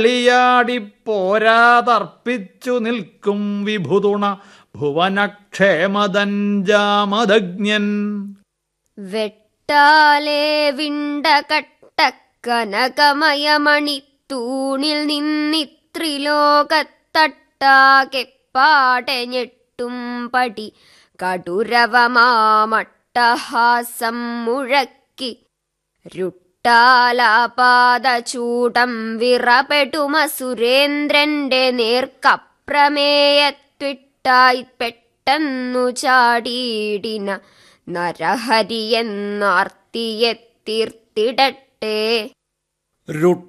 ളിയാടിപ്പോരാതർപ്പിച്ചു നിൽക്കും വിഭുതുണ ഭുവനക്ഷേമദഞ്ചാമദജ്ഞൻ വെട്ടാലേ വിണ്ട കട്ടക്കനകമയമണിത്തൂണിൽ നിന്നിത്രിലോകത്തട്ടാകെ പാടെ ഞെട്ടും പടി കടുരവമാമട്ടഹാസം മുഴക്കി രുട്ടാലാപാദചൂടം വിറപെടുമ സുരേന്ദ്രന്റെ നേർക്കപ്രമേയത്വിട്ടായി പെട്ടെന്നു ചാടിയിടിന നരഹരിയെന്നാർത്തിയെ തീർത്തിടട്ടെ രുട്ട